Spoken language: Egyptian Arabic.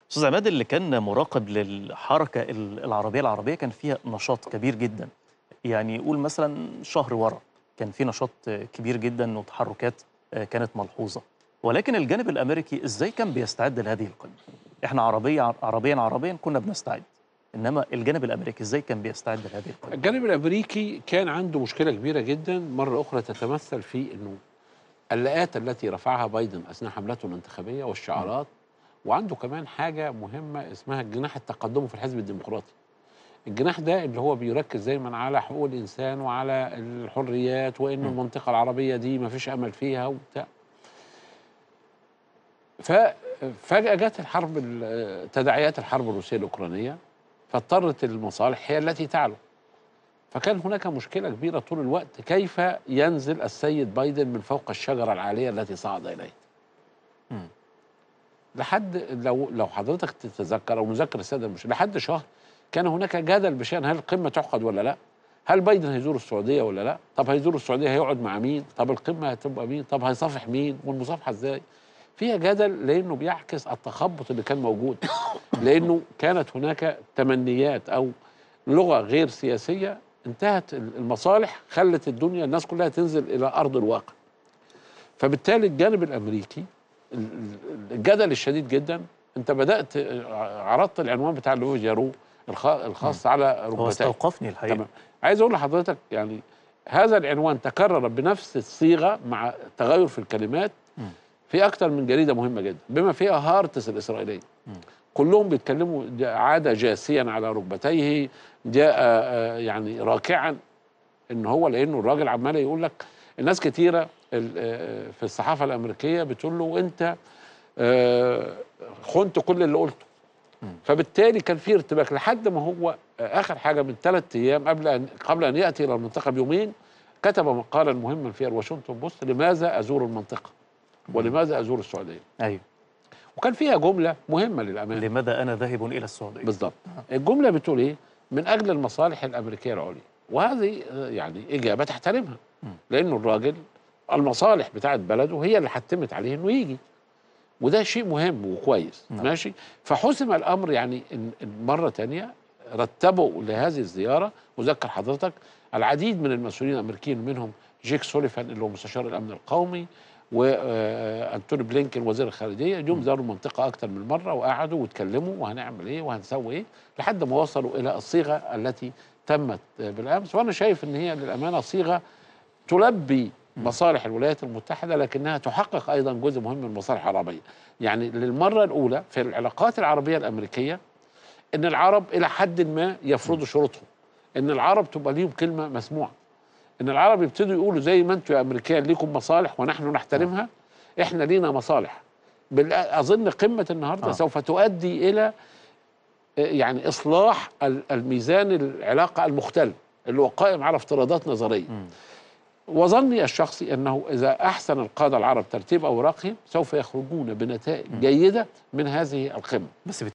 استاذ عماد اللي كان مراقب للحركه ال- العربيه العربيه كان فيها نشاط كبير جدا يعني يقول مثلا شهر ورا كان في نشاط كبير جدا وتحركات كانت ملحوظه ولكن الجانب الامريكي ازاي كان بيستعد لهذه القمه احنا عربيا عربيا عربيا كنا بنستعد انما الجانب الامريكي ازاي كان بيستعد لهذه القمه الجانب الامريكي كان عنده مشكله كبيره جدا مره اخرى تتمثل في انه اللاءات التي رفعها بايدن اثناء حملته الانتخابيه والشعارات وعنده كمان حاجه مهمه اسمها الجناح التقدمي في الحزب الديمقراطي الجناح ده اللي هو بيركز دايما على حقوق الانسان وعلى الحريات وان المنطقه العربيه دي ما فيش امل فيها وبتاع ففجاه جت الحرب ال- تداعيات الحرب الروسيه الاوكرانيه فاضطرت المصالح هي التي تعلو فكان هناك مشكله كبيره طول الوقت كيف ينزل السيد بايدن من فوق الشجره العاليه التي صعد اليها مم. لحد لو لو حضرتك تتذكر او نذكر الساده المشاهدين لحد شهر كان هناك جدل بشان هل القمه تعقد ولا لا؟ هل بايدن هيزور السعوديه ولا لا؟ طب هيزور السعوديه هيقعد مع مين؟ طب القمه هتبقى مين؟ طب هيصافح مين؟ والمصافحه ازاي؟ فيها جدل لانه بيعكس التخبط اللي كان موجود لانه كانت هناك تمنيات او لغه غير سياسيه انتهت المصالح خلت الدنيا الناس كلها تنزل الى ارض الواقع فبالتالي الجانب الامريكي ال- ال- الجدل الشديد جدا انت بدات عرضت العنوان بتاع لوي جارو الخ- الخاص على هو ركبتيه استوقفني الحقيقه تمام عايز اقول لحضرتك يعني هذا العنوان تكرر بنفس الصيغه مع تغير في الكلمات مم. في اكثر من جريده مهمه جدا بما فيها هارتس الاسرائيليه مم. كلهم بيتكلموا جاء- عاد جاسيا على ركبتيه جاء آه، يعني راكعا ان هو لانه الراجل عمال يقول لك الناس كتيره ال- آه، في الصحافه الامريكيه بتقول له انت آه، خنت كل اللي قلته مم. فبالتالي كان في ارتباك لحد ما هو آه، اخر حاجه من ثلاث ايام قبل ان قبل ان ياتي الى المنطقه بيومين كتب مقالا مهما في الواشنطن بوست لماذا ازور المنطقه ولماذا ازور السعوديه ايوه وكان فيها جمله مهمه للامانه لماذا انا ذاهب الى السعوديه بالضبط الجمله بتقول ايه من اجل المصالح الامريكيه العليا وهذه آه، يعني اجابه تحترمها مم. لانه الراجل المصالح بتاعت بلده هي اللي حتمت عليه انه يجي وده شيء مهم وكويس نعم. ماشي فحسم الامر يعني إن إن مره تانية رتبوا لهذه الزياره وذكر حضرتك العديد من المسؤولين الامريكيين منهم جيك سوليفان اللي هو مستشار الامن القومي وانتوني بلينكن وزير الخارجيه جم زاروا المنطقه اكثر من مره وقعدوا واتكلموا وهنعمل ايه وهنسوي ايه لحد ما وصلوا الى الصيغه التي تمت بالامس وانا شايف ان هي للامانه صيغه تلبي مصالح الولايات المتحده لكنها تحقق ايضا جزء مهم من المصالح العربيه يعني للمره الاولى في العلاقات العربيه الامريكيه ان العرب الى حد ما يفرضوا شروطهم ان العرب تبقى ليهم كلمه مسموعه ان العرب يبتدوا يقولوا زي ما انتم يا امريكان ليكم مصالح ونحن نحترمها احنا لينا مصالح بال- اظن قمه النهارده آه. آه. سوف تؤدي الى آه، يعني اصلاح ال- الميزان العلاقه المختل اللي هو قائم على افتراضات نظريه مم. وظني الشخصي انه اذا احسن القاده العرب ترتيب اوراقهم سوف يخرجون بنتائج جيده من هذه القمه بس